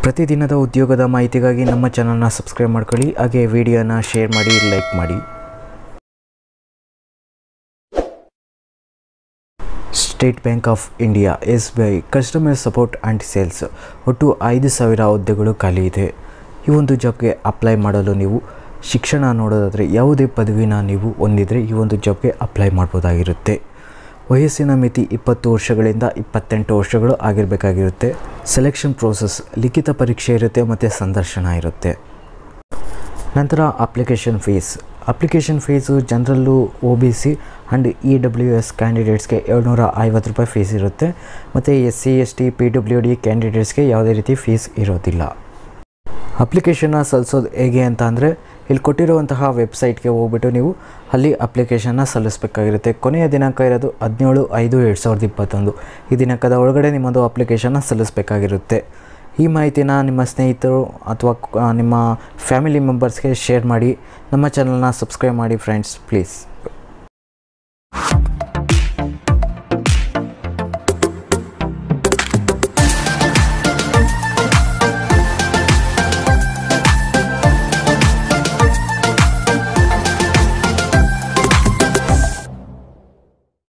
ಪ್ರತಿದಿನದ ಉದ್ಯೋಗದ ಮಾಹಿತಿಗಾಗಿ ನಮ್ಮ ಚಾನಲ್ನ ಸಬ್ಸ್ಕ್ರೈಬ್ ಮಾಡ್ಕೊಳ್ಳಿ ಹಾಗೆ ವಿಡಿಯೋನ ಶೇರ್ ಮಾಡಿ ಲೈಕ್ ಮಾಡಿ State Bank of India S B I customer support and sales ಒಟ್ಟು ಐದು ಸಾವಿರ ಹುದ್ದೆಗಳು ಖಾಲಿ ಇದೆ ಈ ಒಂದು ಜಾಬ್ಗೆ ಅಪ್ಲೈ ಮಾಡಲು ನೀವು ಶಿಕ್ಷಣ ನೋಡೋದಾದರೆ ಯಾವುದೇ ಪದವಿನ ನೀವು ಹೊಂದಿದರೆ ಈ ಒಂದು ಜಾಬ್ಗೆ ಅಪ್ಲೈ ಮಾಡ್ಬೋದಾಗಿರುತ್ತೆ ವಯಸ್ಸಿನ ಮಿತಿ ಇಪ್ಪತ್ತು ವರ್ಷಗಳಿಂದ ಇಪ್ಪತ್ತೆಂಟು ವರ್ಷಗಳು ಆಗಿರಬೇಕಾಗಿರುತ್ತೆ ಸೆಲೆಕ್ಷನ್ ಪ್ರೋಸೆಸ್ ಲಿಖಿತ ಪರೀಕ್ಷೆ ಇರುತ್ತೆ ಮತ್ತು ಸಂದರ್ಶನ ಇರುತ್ತೆ ನಂತರ application fees application fees general O B C and E W S ಕ್ಯಾಂಡಿಡೇಟ್ಸ್ಗೆ ಏಳ್ನೂರ ಐವತ್ತು ರೂಪಾಯಿ ಫೀಸ್ ಇರುತ್ತೆ ಮತ್ತು S C S T P W D ಕ್ಯಾಂಡಿಡೇಟ್ಸ್ಗೆ ಯಾವುದೇ ರೀತಿ ಫೀಸ್ ಇರೋದಿಲ್ಲ ಅಪ್ಲಿಕೇಶನ್ನ ಸಲ್ಲಿಸೋದು ಹೇಗೆ ಅಂತ ಅಂದರೆ ಇಲ್ಲಿ ಕೊಟ್ಟಿರುವಂತಹ ವೆಬ್ಸೈಟ್ಗೆ ಹೋಗ್ಬಿಟ್ಟು ನೀವು ಅಲ್ಲಿ ಅಪ್ಲಿಕೇಶನ್ನ ಸಲ್ಲಿಸಬೇಕಾಗಿರುತ್ತೆ ಕೊನೆಯ ದಿನಾಂಕ ಇರೋದು ಹದಿನೇಳು ಐದು ಎರಡು ಸಾವಿರದ ಇಪ್ಪತ್ತೊಂದು ಈ ದಿನಾಂಕದ ಒಳಗಡೆ ನಿಮ್ಮದು ಅಪ್ಲಿಕೇಶನ್ನ ಸಲ್ಲಿಸಬೇಕಾಗಿರುತ್ತೆ ಈ ಮಾಹಿತಿನ ನಿಮ್ಮ ಸ್ನೇಹಿತರು ಅಥವಾ ಕ- ನಿಮ್ಮ ಫ್ಯಾಮಿಲಿ ಮೆಂಬರ್ಸ್ಗೆ ಶೇರ್ ಮಾಡಿ ನಮ್ಮ ಚಾನಲ್ನ ಸಬ್ಸ್ಕ್ರೈಬ್ ಮಾಡಿ ಫ್ರೆಂಡ್ಸ್ ಪ್ಲೀಸ್